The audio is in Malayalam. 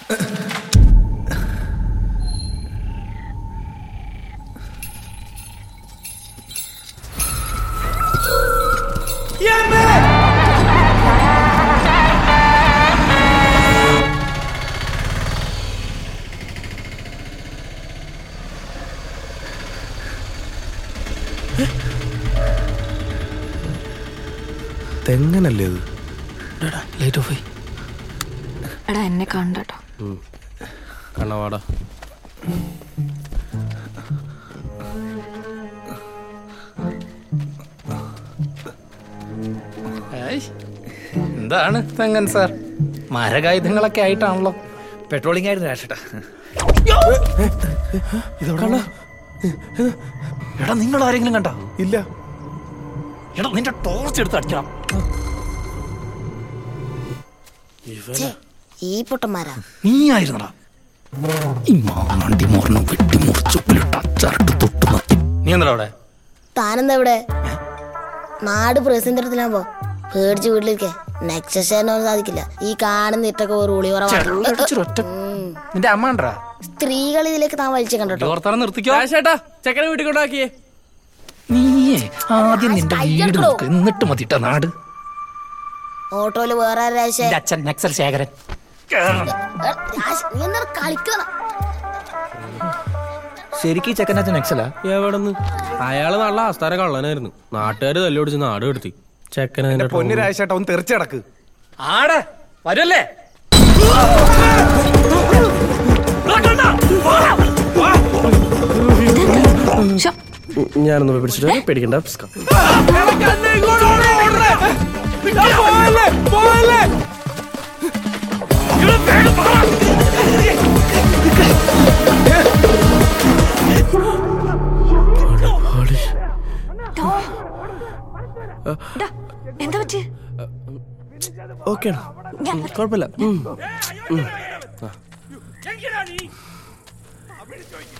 തെങ്ങനല്ലേ ഇത് ലൈറ്റ് ഓഫ് ആയി എടാ എന്നെ കണ്ടട്ടോ കണ്ണവാടാ ഏയ്, എന്താണ് തെങ്ങൻ സാർ മരകായുധങ്ങളൊക്കെ ആയിട്ടാണല്ലോ പെട്രോളിംഗ് ആയിരുന്നു രാഷേട്ടാ എടാ നിങ്ങൾ ആരെങ്കിലും കണ്ട ഇല്ല എടാ നിന്റെ ടോർച്ച് എടുത്ത് അടിക്കണം ഈ പൊട്ടന്മാരാ നീ ആയിരുന്നടാ ഈ മാണ്ടി മോർണം വെട്ടി മുറിച്ചുപ്പിലിട്ട് അച്ചാറിട്ട് തൊട്ട് നക്കി നീ എന്താ അവിടെ താനെന്താ ഇവിടെ നാട് പ്രസിദ്ധത്തിലാകുമ്പോ പേടിച്ച് വീട്ടിലിരിക്കേ നെക്സസ് ചെയ്യാനൊന്നും സാധിക്കില്ല ഈ കാണുന്ന ഇട്ടൊക്കെ ഒരു ഉളി ചെറുക്കടിച്ചൊരൊറ്റ നിന്റെ അമ്മ ഉണ്ടടാ സ്ത്രീകൾ ഇതിലേക്ക് താൻ വലിച്ചു കണ്ടോ ഓർത്താനം നിർത്തിക്കോ ചേട്ടാ ചെക്കനെ വീട്ടിൽ കൊണ്ടാക്കിയേ നീയേ ആദ്യം നിന്റെ വീട് നോക്ക് എന്നിട്ട് മതിട്ട നാട് ഓട്ടോയില് വേറെ ആരാ രാശേ? നിന്റെ അച്ഛൻ നക്സൽ ശേഖരൻ ഏ, രാശ്, നീ എന്താ കളിക്കുന്ന ശരിക്കും ചെക്കനച്ഛൻ എക്സലാ എവിടെന്ന് അയാള് നല്ല ആസ്ഥാന കള്ളനായിരുന്നു നാട്ടുകാര് തല്ലോടിച്ച് നാട് കെടുത്തി ചെക്കനെ പൊന്നു രാജേട്ടാ ഒന്ന് തെറിച്ചടക്ക് ആടെ വരല്ലേ ശ്ശോ, ഞാനൊന്ന് പോയി പിടിച്ചിട്ട് വരാം. പേടിക്കണ്ട പിസ്ക. എടാ, എന്താ പറ്റി ഓക്കെയാണ് ഉം, കുഴപ്പമില്ല ഉം. ഉം. ആ.